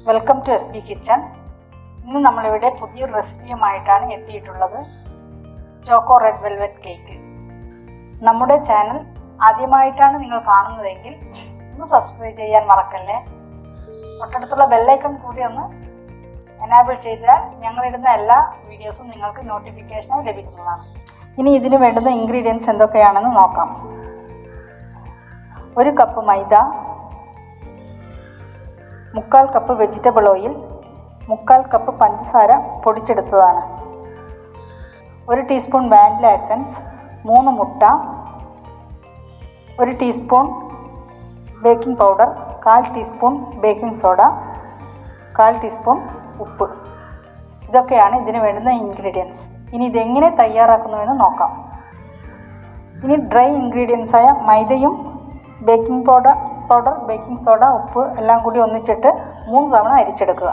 Welcome to S B kitchen ഇന്ന് നമ്മളിവിടെ പുതിയൊരു റെസിപ്പിയുമായിട്ടാണ് എത്തിയിട്ടുള്ളത് ചോക്കോ റെഡ് വെൽവെറ്റ് കേക്ക് നമ്മുടെ ചാനൽ ആദ്യമായിട്ടാണ് നിങ്ങൾ കാണുന്നതെങ്കിൽ ഒന്ന് സബ്സ്ക്രൈബ് ചെയ്യാൻ മറക്കല്ലേ തൊട്ടടുത്തുള്ള ബെല്ലൈക്കൺ കൂടി ഒന്ന് എനാബിൾ ചെയ്താൽ ഞങ്ങളിടുന്ന എല്ലാ വീഡിയോസും നിങ്ങൾക്ക് നോട്ടിഫിക്കേഷനായി ലഭിക്കുന്നതാണ് ഇനി ഇതിന് വേണ്ടുന്ന ഇൻഗ്രീഡിയൻസ് എന്തൊക്കെയാണെന്ന് നോക്കാം ഒരു കപ്പ് മൈദ മുക്കാൽ കപ്പ് വെജിറ്റബിൾ ഓയിൽ മുക്കാൽ കപ്പ് പഞ്ചസാര പൊടിച്ചെടുത്തതാണ് ഒരു ടീസ്പൂൺ വാനില എസൻസ് മൂന്ന് മുട്ട ഒരു ടീസ്പൂൺ ബേക്കിംഗ് പൗഡർ കാൽ ടീസ്പൂൺ ബേക്കിംഗ് സോഡ കാൽ ടീസ്പൂൺ ഉപ്പ് ഇതൊക്കെയാണ് ഇതിന് വേണ്ടുന്ന ഇൻഗ്രീഡിയൻസ് ഇനി ഇതെങ്ങനെ തയ്യാറാക്കുന്നുവെന്ന് നോക്കാം ഇനി ഡ്രൈ ഇൻഗ്രീഡിയൻസ് ആയ മൈദയും baking powder powder baking soda ഉപ്പ് എല്ലാം കൂടി ഒന്നിച്ചിട്ട് മൂന്ന് തവണ അരിച്ചെടുക്കുക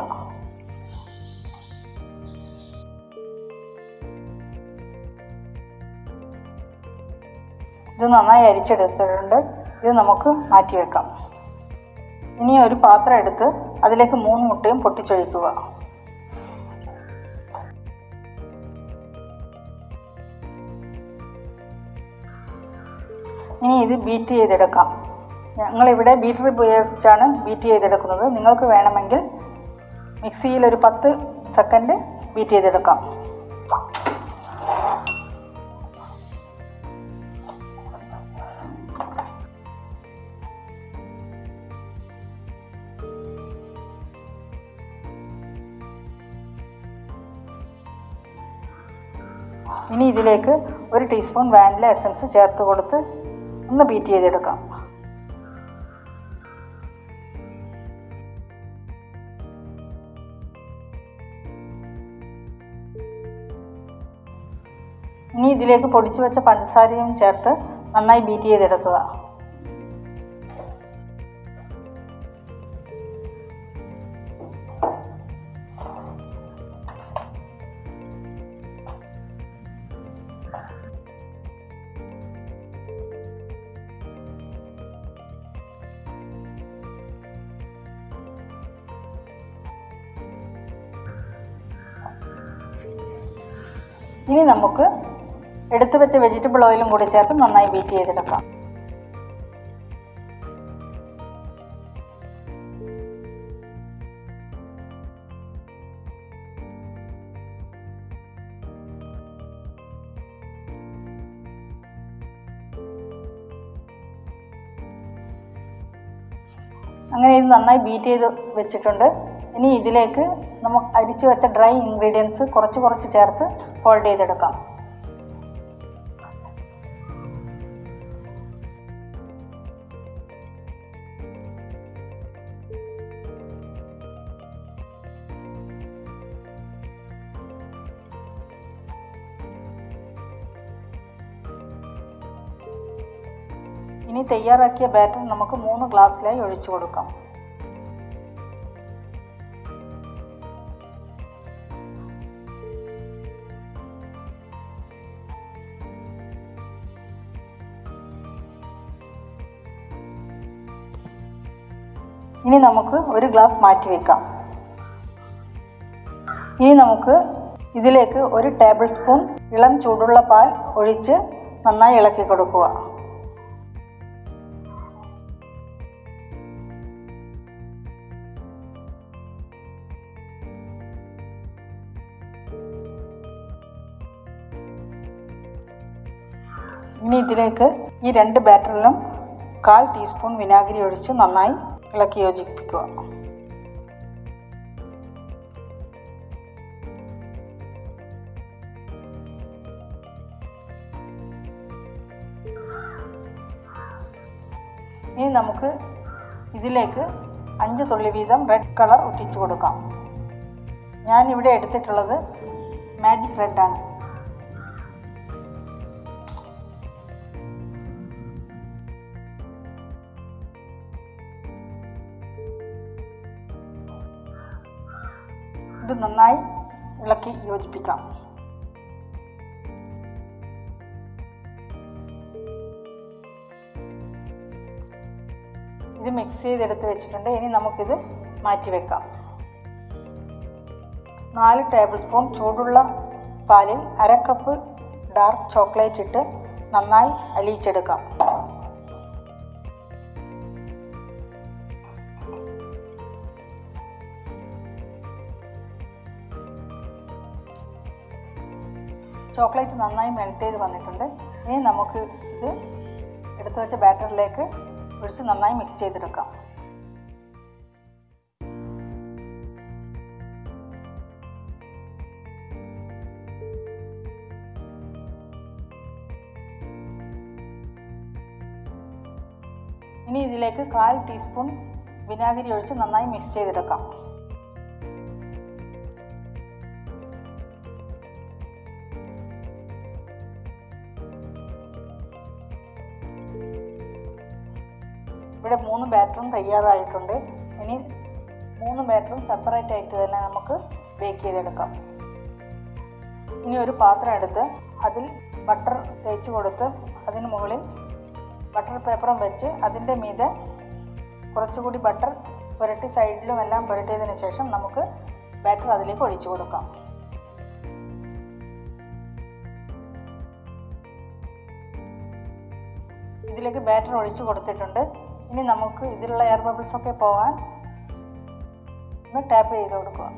ഇത് നന്നായി അരിച്ചെടുത്തിട്ടുണ്ട് ഇത് നമുക്ക് മാറ്റി വെക്കാം ഇനി ഒരു പാത്രം എടുത്ത് അതിലേക്ക് മൂന്ന് മുട്ടയും പൊട്ടിച്ചൊഴിക്കുക ഇനി ഇത് ബീറ്റ് ചെയ്തെടുക്കാം ഞങ്ങളിവിടെ ബീറ്റർ ഉപയോഗിച്ചാണ് ബീറ്റ് ചെയ്തെടുക്കുന്നത് നിങ്ങൾക്ക് വേണമെങ്കിൽ മിക്സിയിൽ ഒരു പത്ത് സെക്കൻഡ് ബീറ്റ് ചെയ്തെടുക്കാം ഇനി ഇതിലേക്ക് ഒരു ടീസ്പൂൺ വാനില എസൻസ് ചേർത്ത് കൊടുത്ത് ഒന്ന് ബീറ്റ് ചെയ്തെടുക്കാം ഇനി ഇതിലേക്ക് പൊടിച്ചു വെച്ച പഞ്ചസാരയും ചേർത്ത് നന്നായി ബീറ്റ് ചെയ്തെടുക്കുക ഇനി നമുക്ക് എടുത്തു വെച്ച വെജിറ്റബിൾ ഓയിലും കൂടി ചേർത്ത് നന്നായി ബീറ്റ് ചെയ്തെടുക്കാം അങ്ങനെ ഇത് നന്നായി ബീറ്റ് ചെയ്ത് വെച്ചിട്ടുണ്ട് ഇനി ഇതിലേക്ക് നമുക്ക് അരിച്ചു വെച്ച ഡ്രൈ ഇൻഗ്രീഡിയൻസ് കുറച്ച് കുറച്ച് ചേർത്ത് ഫോൾഡ് ചെയ്തെടുക്കാം ഇനി തയ്യാറാക്കിയ ബാറ്റർ നമുക്ക് മൂന്ന് ഗ്ലാസ്സിലായി ഒഴിച്ചു കൊടുക്കാം ഇനി നമുക്ക് ഒരു ഗ്ലാസ് മാറ്റി വെക്കാം ഇനി നമുക്ക് ഇതിലേക്ക് ഒരു ടേബിൾ സ്പൂൺ ഇളം ചൂടുള്ള പാൽ ഒഴിച്ച് നന്നായി ഇളക്കി കൊടുക്കുക ഇനി ഇതിലേക്ക് ഈ രണ്ട് ബാറ്ററിലും കാൽ ടീസ്പൂൺ വിനാഗിരി ഒഴിച്ച് നന്നായി ഇളക്കി യോജിപ്പിക്കുക ഇനി നമുക്ക് ഇതിലേക്ക് അഞ്ച് തുള്ളി വീതം റെഡ് കളർ ഒറ്റിച്ചു കൊടുക്കാം ഞാൻ ഇവിടെ എടുത്തിട്ടുള്ളത് മാജിക് റെഡ് ആണ് ഇത് നന്നായി ഇളക്കി യോജിപ്പിക്കാം ഇത് മിക്സ് ചെയ്തെടുത്ത് വെച്ചിട്ടുണ്ട് ഇനി നമുക്കിത് മാറ്റി വെക്കാം നാല് ടേബിൾ സ്പൂൺ ചൂടുള്ള പാലിൽ അര കപ്പ് ഡാർക്ക് ചോക്ലേറ്റ് ഇട്ട് നന്നായി അലിയിച്ചെടുക്കാം ചോക്ലേറ്റ് നന്നായി മെൽറ്റ് ചെയ്ത് വന്നിട്ടുണ്ട് ഇനി നമുക്ക് ഇത് എടുത്തു വെച്ച ബാറ്ററിലേക്ക് ഒഴിച്ച് നന്നായി മിക്സ് ചെയ്തെടുക്കാം ഇനി ഇതിലേക്ക് കാൽ ടീസ്പൂൺ വിനാഗിരി ഒഴിച്ച് നന്നായി മിക്സ് ചെയ്തെടുക്കാം ഇവിടെ മൂന്ന് ബാറ്ററും തയ്യാറായിട്ടുണ്ട് ഇനി മൂന്ന് ബാറ്ററും സെപ്പറേറ്റ് ആയിട്ട് തന്നെ നമുക്ക് ബേക്ക് ചെയ്തെടുക്കാം ഇനി ഒരു പാത്രം എടുത്ത് അതിൽ ബട്ടർ തേച്ച് കൊടുത്ത് അതിന് മുകളിൽ ബട്ടർ പേപ്പറും വെച്ച് അതിൻ്റെ മീതെ കുറച്ചുകൂടി ബട്ടർ പുരട്ടി സൈഡിലും എല്ലാം പുരട്ടിയതിന് ശേഷം നമുക്ക് ബാറ്റർ അതിലേക്ക് ഒഴിച്ചു കൊടുക്കാം ഇതിലേക്ക് ബാറ്റർ ഒഴിച്ചു കൊടുത്തിട്ടുണ്ട് ഇനി നമുക്ക് ഇതിലുള്ള എയർ ബബിൾസ് ഒക്കെ പോകാൻ ഒന്ന് ടാപ്പ് ചെയ്ത് കൊടുക്കുക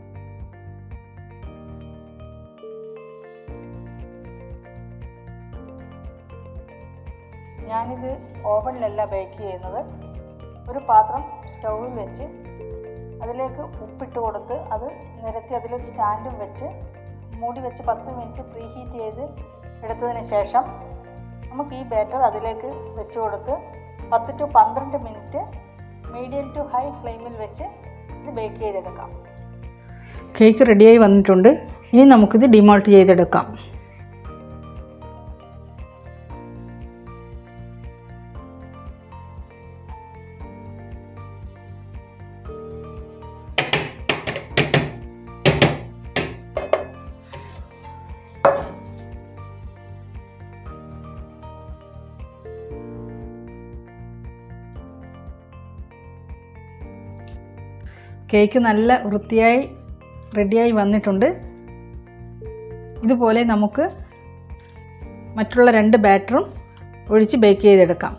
ഞാനിത് ഓവനിലല്ല ബേക്ക് ചെയ്യുന്നത് ഒരു പാത്രം സ്റ്റൗവിൽ വെച്ച് അതിലേക്ക് ഉപ്പിട്ട് കൊടുത്ത് അത് നിരത്തി അതിലൊരു സ്റ്റാൻഡും വെച്ച് മൂടി വെച്ച് പത്ത് മിനിറ്റ് പ്രീ ഹീറ്റ് ചെയ്ത് എടുത്തതിന് ശേഷം നമുക്ക് ഈ ബാറ്റർ അതിലേക്ക് വെച്ച് കൊടുത്ത് പത്ത് ടു പന്ത്രണ്ട് മിനിറ്റ് മീഡിയം ടു ഹൈ ഫ്ലെയിമിൽ വെച്ച് ഇത് ബേക്ക് ചെയ്തെടുക്കാം കേക്ക് റെഡിയായി വന്നിട്ടുണ്ട് ഇനി നമുക്കിത് ഡിമോൾട്ട് ചെയ്തെടുക്കാം കേക്ക് നല്ല വൃത്തിയായി റെഡിയായി വന്നിട്ടുണ്ട് ഇതുപോലെ നമുക്ക് മറ്റുള്ള രണ്ട് ബാറ്ററും ഒഴിച്ച് ബേക്ക് ചെയ്തെടുക്കാം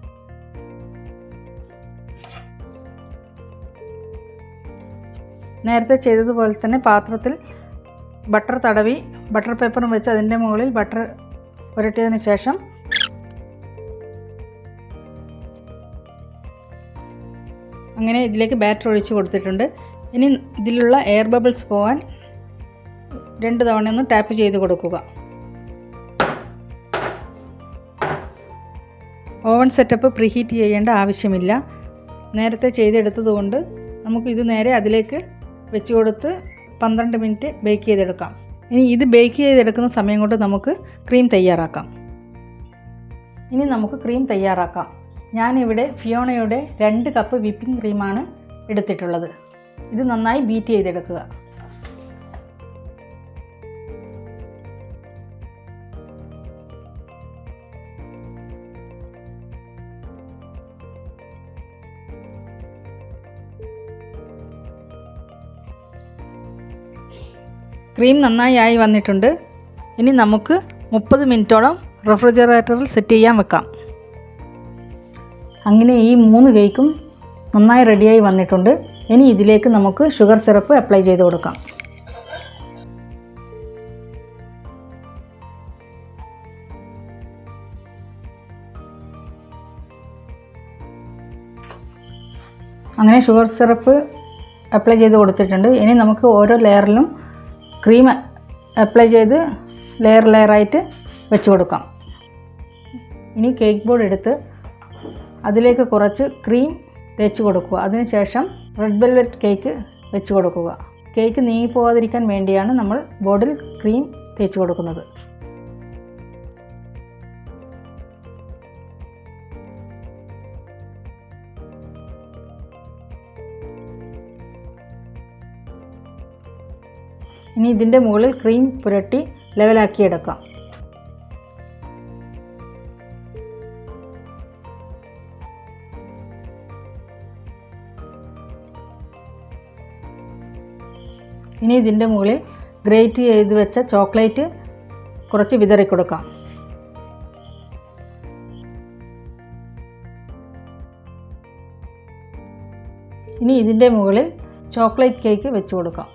നേരത്തെ ചെയ്തതുപോലെ തന്നെ പാത്രത്തിൽ ബട്ടർ തടവി ബട്ടർ പേപ്പറും വെച്ച് അതിൻ്റെ മുകളിൽ ബട്ടർ പുരട്ടിയതിന് ശേഷം അങ്ങനെ ഇതിലേക്ക് ബാറ്റർ ഒഴിച്ച് കൊടുത്തിട്ടുണ്ട് ഇനി ഇതിലുള്ള എയർ ബബിൾസ് പോകാൻ രണ്ട് തവണ ഒന്ന് ടാപ്പ് ചെയ്ത് കൊടുക്കുക ഓവൻ സെറ്റപ്പ് പ്രീഹീറ്റ് ചെയ്യേണ്ട ആവശ്യമില്ല നേരത്തെ ചെയ്തെടുത്തതുകൊണ്ട് നമുക്ക് ഇത് നേരെ അതിലേക്ക് വെച്ച് കൊടുത്ത് പന്ത്രണ്ട് മിനിറ്റ് ബേക്ക് ചെയ്തെടുക്കാം ഇനി ഇത് ബേക്ക് ചെയ്തെടുക്കുന്ന സമയം കൊണ്ട് നമുക്ക് ക്രീം തയ്യാറാക്കാം ഇനി നമുക്ക് ക്രീം തയ്യാറാക്കാം ഞാനിവിടെ ഫിയോണയുടെ രണ്ട് കപ്പ് വിപ്പിംഗ് ക്രീമാണ് എടുത്തിട്ടുള്ളത് ഇത് നന്നായി ബീറ്റ് ചെയ്തെടുക്കുക ക്രീം നന്നായി ആയി വന്നിട്ടുണ്ട് ഇനി നമുക്ക് മുപ്പത് മിനിറ്റോളം റെഫ്രിജറേറ്ററിൽ സെറ്റ് ചെയ്യാൻ വെക്കാം അങ്ങനെ ഈ മൂന്ന് കേക്കും നന്നായി റെഡിയായി വന്നിട്ടുണ്ട് ഇനി ഇതിലേക്ക് നമുക്ക് ഷുഗർ സിറപ്പ് അപ്ലൈ ചെയ്ത് കൊടുക്കാം അങ്ങനെ ഷുഗർ സിറപ്പ് അപ്ലൈ ചെയ്ത് കൊടുത്തിട്ടുണ്ട് ഇനി നമുക്ക് ഓരോ ലെയറിലും ക്രീം അപ്ലൈ ചെയ്ത് ലെയർ ലെയറായിട്ട് വെച്ച് കൊടുക്കാം ഇനി കേക്ക് ബോർഡ് എടുത്ത് അതിലേക്ക് കുറച്ച് ക്രീം തേച്ച് കൊടുക്കുക അതിനുശേഷം റെഡ് വെൽവെറ്റ് കേക്ക് വെച്ച് കൊടുക്കുക കേക്ക് നീങ്ങിപ്പോകാതിരിക്കാൻ വേണ്ടിയാണ് നമ്മൾ ബോർഡിൽ ക്രീം തേച്ച് കൊടുക്കുന്നത് ഇനി ഇതിൻ്റെ മുകളിൽ ക്രീം പുരട്ടി ലെവലാക്കിയെടുക്കാം ഇനി ഇതിൻ്റെ മുകളിൽ ഗ്രേറ്റ് ചെയ്ത് വെച്ച ചോക്ലേറ്റ് കുറച്ച് വിതറി കൊടുക്കാം ഇനി ഇതിൻ്റെ മുകളിൽ ചോക്ലേറ്റ് കേക്ക് വെച്ച് കൊടുക്കാം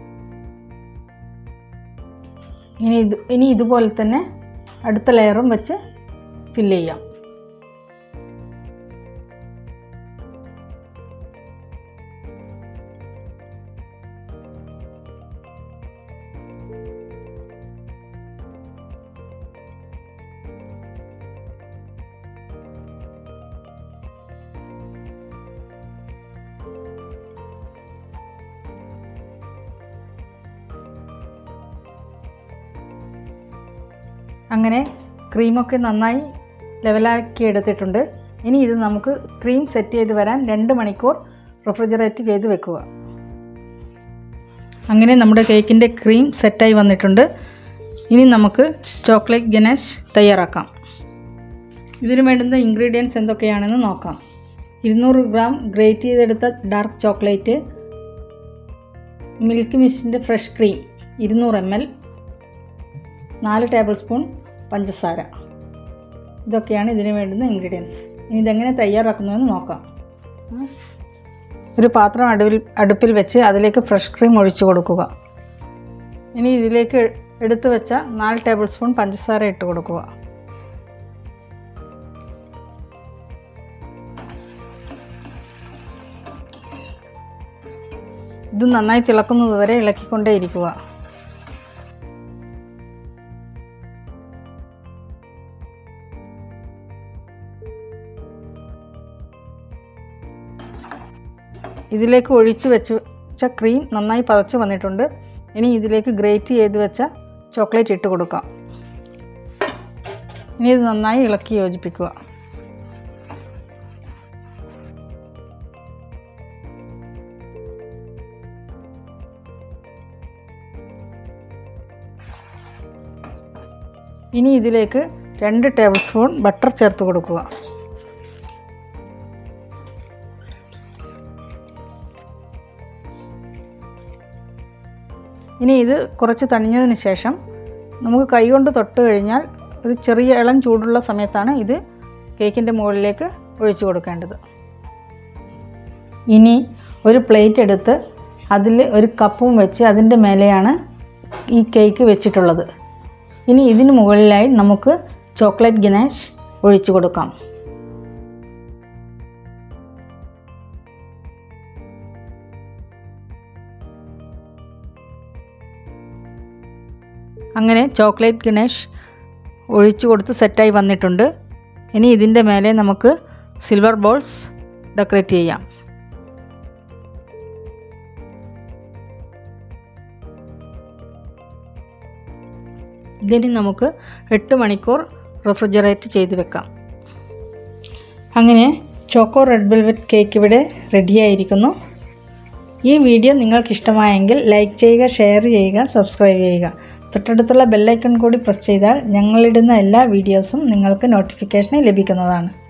ഇനി ഇത് ഇനി ഇതുപോലെ തന്നെ അടുത്ത ലെയറും വെച്ച് ഫില്ല് ചെയ്യാം അങ്ങനെ ക്രീമൊക്കെ നന്നായി ലെവലാക്കി എടുത്തിട്ടുണ്ട് ഇനി ഇത് നമുക്ക് ക്രീം സെറ്റ് ചെയ്ത് വരാൻ രണ്ട് മണിക്കൂർ റെഫ്രിജറേറ്റ് ചെയ്ത് വെക്കുക അങ്ങനെ നമ്മുടെ കേക്കിൻ്റെ ക്രീം സെറ്റായി വന്നിട്ടുണ്ട് ഇനി നമുക്ക് ചോക്ലേറ്റ് ഗനേഷ് തയ്യാറാക്കാം ഇതിന് വേണ്ടുന്ന ഇൻഗ്രീഡിയൻസ് എന്തൊക്കെയാണെന്ന് നോക്കാം ഇരുന്നൂറ് ഗ്രാം ഗ്രേറ്റ് ചെയ്തെടുത്ത ഡാർക്ക് ചോക്ലേറ്റ് മിൽക്ക് മിസ്റ്റിൻ്റെ ഫ്രഷ് ക്രീം ഇരുന്നൂറ് എം എൽ നാല് ടേബിൾ സ്പൂൺ പഞ്ചസാര ഇതൊക്കെയാണ് ഇതിന് വേണ്ടുന്ന ഇൻഗ്രീഡിയൻസ് ഇനി ഇതെങ്ങനെ തയ്യാറാക്കുന്നതെന്ന് നോക്കാം ഉം. ഒരു പാത്രം അടുപ്പിൽ അടുപ്പിൽ വെച്ച് അതിലേക്ക് ഫ്രഷ് ക്രീം ഒഴിച്ചു കൊടുക്കുക ഇനി ഇതിലേക്ക് എടുത്തു വെച്ച നാല് ടേബിൾ സ്പൂൺ പഞ്ചസാര ഇട്ട് കൊടുക്കുക ഇത് നന്നായി തിളക്കുന്നത് വരെ ഇളക്കിക്കൊണ്ടേ ഇരിക്കുക ഇതിലേക്ക് ഒഴിച്ച് വെച്ച് വെച്ച ക്രീം നന്നായി പതച്ച് വന്നിട്ടുണ്ട് ഇനി ഇതിലേക്ക് ഗ്രേറ്റ് ചെയ്ത് വെച്ച ചോക്ലേറ്റ് ഇട്ട് കൊടുക്കാം ഇനി ഇത് നന്നായി ഇളക്കി യോജിപ്പിക്കുക ഇനി ഇതിലേക്ക് രണ്ട് ടേബിൾ സ്പൂൺ ബട്ടർ ചേർത്ത് കൊടുക്കുക ഇനി ഇത് കുറച്ച് തണിഞ്ഞതിന് ശേഷം നമുക്ക് കൈകൊണ്ട് തൊട്ട് കഴിഞ്ഞാൽ ഒരു ചെറിയ ഇളം ചൂടുള്ള സമയത്താണ് ഇത് കേക്കിൻ്റെ മുകളിലേക്ക് ഒഴിച്ചു കൊടുക്കേണ്ടത് ഇനി ഒരു പ്ലേറ്റ് എടുത്ത് അതിൽ ഒരു കപ്പും വെച്ച് അതിൻ്റെ മേലെയാണ് ഈ കേക്ക് വെച്ചിട്ടുള്ളത് ഇനി ഇതിന് മുകളിലായി നമുക്ക് ചോക്ലേറ്റ് ഗനാഷ് ഒഴിച്ചു കൊടുക്കാം അങ്ങനെ ചോക്ലേറ്റ് ഗണേഷ് ഒഴിച്ചു കൊടുത്ത് സെറ്റായി വന്നിട്ടുണ്ട് ഇനി ഇതിൻ്റെ മേലെ നമുക്ക് സിൽവർ ബോൾസ് ഡെക്കറേറ്റ് ചെയ്യാം ഇതിന് നമുക്ക് എട്ട് മണിക്കൂർ റെഫ്രിജറേറ്റ് ചെയ്ത് വെക്കാം അങ്ങനെ ചോക്കോ റെഡ് വെൽവെറ്റ് കേക്ക് ഇവിടെ റെഡിയായിരിക്കുന്നു ഈ വീഡിയോ നിങ്ങൾക്ക് ഇഷ്ടമായെങ്കിൽ ലൈക്ക് ചെയ്യുക ഷെയർ ചെയ്യുക സബ്സ്ക്രൈബ് ചെയ്യുക തൊട്ടടുത്തുള്ള ബെല്ലൈക്കൺ കൂടി പ്രസ് ചെയ്താൽ ഞങ്ങളിടുന്ന എല്ലാ വീഡിയോസും നിങ്ങൾക്ക് നോട്ടിഫിക്കേഷനായി ലഭിക്കുന്നതാണ്